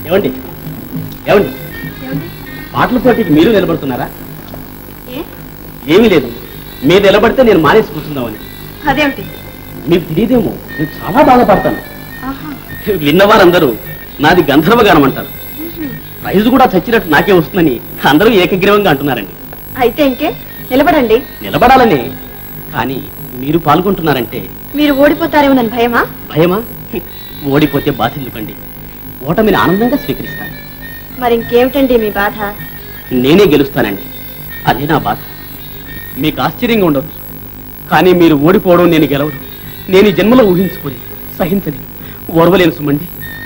ఏమండి ఏమండి పాటల పోటీకి మీరు నిలబడుతున్నారా ఏ ఏమీ లేదు మీరు నిలబడితే నేను మానేసి కూర్చుందామని అదేమిటి మీకు తెలియదేమో నేను చాలా బాధపడతాను ఆహా విన్నవారందరూ నాది గంధర్వ గానం అంటారు ప్రైజ్ కూడా చచ్చినట్టు నాకే వస్తుందని అందరూ ఏకగ్రీవంగా అంటున్నారండి అయితే ఇంకే నిలబడండి నిలబడాలని కానీ మీరు పాల్గొంటున్నారంటే మీరు ఓడిపోతారేమోనని భయమా భయమా హ్మ్. ఓడిపోతే బాధ ఎందుకండి ఓటమిని ఆనందంగా స్వీకరిస్తాను మరి ఇంకేమిటండి మీ బాధ నేనే గెలుస్తానండి అదే నా బాధ మీకు ఆశ్చర్యంగా ఉండొచ్చు కానీ మీరు ఓడిపోవడం నేను గెలవడం నేను ఈ జన్మలో ఊహించుకోలేదు సహించని ఓర్వలేను సుమండి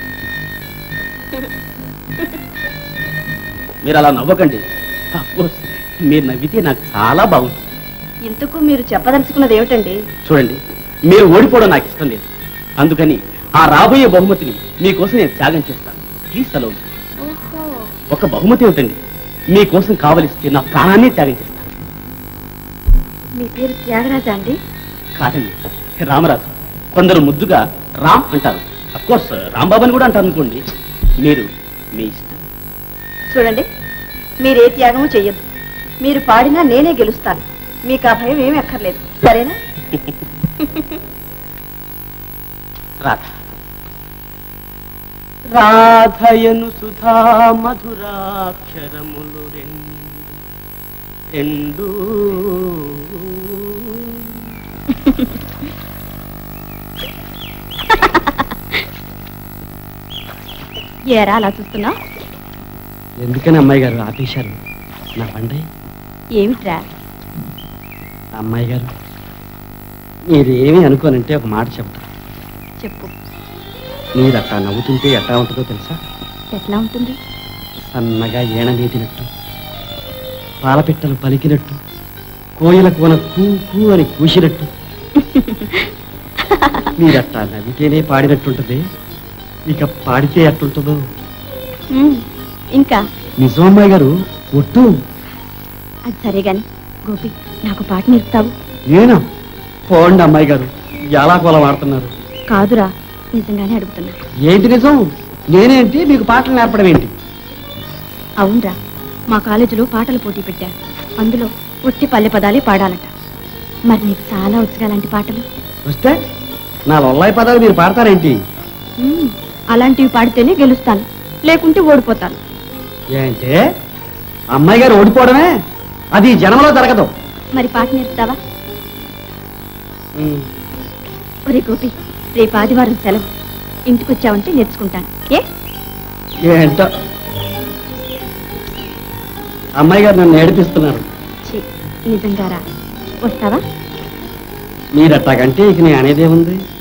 మీరు అలా నవ్వకండి కోర్స్ మీరు నవ్వితే నాకు చాలా బాగుంటుంది ఇంతకు మీరు చెప్పదలుచుకున్నది ఏమిటండి చూడండి మీరు ఓడిపోవడం నాకు ఇష్టం లేదు అందుకని ఆ రాబోయే బహుమతిని మీకోసం నేను త్యాగం చేస్తాను ప్లీజ్ సెలవు ఓహో ఒక బహుమతి ఏమిటండి మీకోసం కావలిస్తే నా ప్రాణాన్ని త్యాగం చేస్తాను మీ పేరు త్యాగరాజా అండి కాదండి రామరాజు కొందరు ముద్దుగా రామ్ అంటారు కోర్స్ రాంబాబు అని కూడా అంటారు అనుకోండి మీరు మీ ఇష్టం చూడండి మీరు ఏ త్యాగము చెయ్యొద్దు మీరు పాడినా నేనే గెలుస్తాను మీకు ఆ భయం ఏమీ అక్కర్లేదు సరేనా రాధ రాధయను సుధా మధురాక్షరములు రెండు రెండు ఏరా అలా చూస్తున్నా ఎందుకని అమ్మాయి గారు ఆపేశారు నా బండి ఏమిట్రా అమ్మాయి గారు మీరేమి అనుకోనంటే ఒక మాట చెప్తా చెప్పు మీరు అట్టా నవ్వుతుంటే ఎట్టా ఉంటుందో తెలుసా ఎట్లా ఉంటుంది సన్నగా ఏణ నీటినట్టు పాలపిట్టలు పలికినట్టు కోయిల కోన కూ కూ అని కూసినట్టు మీరట్టా నవ్వితేనే పాడినట్టుంటది ఇక పాడితే ఎట్టుంటుందో ఉమ్, ఇంకా నిజం అమ్మాయి గారు ఒట్టు అది సరే గాని గోపి నాకు పాట నేర్పుతావు నేనా పోండి అమ్మాయి గారు ఎలా కోలం ఆడుతున్నారు కాదురా నిజంగానే అడుగుతున్నా ఏంటి నిజం నేనేంటి మీకు పాటలు నేర్పడం ఏంటి అవునరా మా కాలేజీలో పాటల పోటీ పెట్టారు అందులో ఒట్టి పల్లె పదాలే పాడాలట మరి నీకు చాలా వచ్చుగా అలాంటి పాటలు వస్తే నా లొల్లాయి పదాలు మీరు పాడతారేంటి ఉమ్, అలాంటివి పాడితేనే గెలుస్తాను లేకుంటే ఓడిపోతాను ఏంటే అమ్మాయి గారు ఓడిపోవడమే అది ఈ జన్మలో జరగదు మరి పాట నేర్పుతావా ఒరే గోపి రేపు ఆదివారం సెలవు ఇంటికి వచ్చావంటే నేర్చుకుంటాను ఏ ఏంటో అమ్మాయి గారు నన్ను ఏడిపిస్తున్నారు ఛీ, నిజంగారా వస్తావా మీరు అట్టాగంటే ఇక నేను అనేదేముంది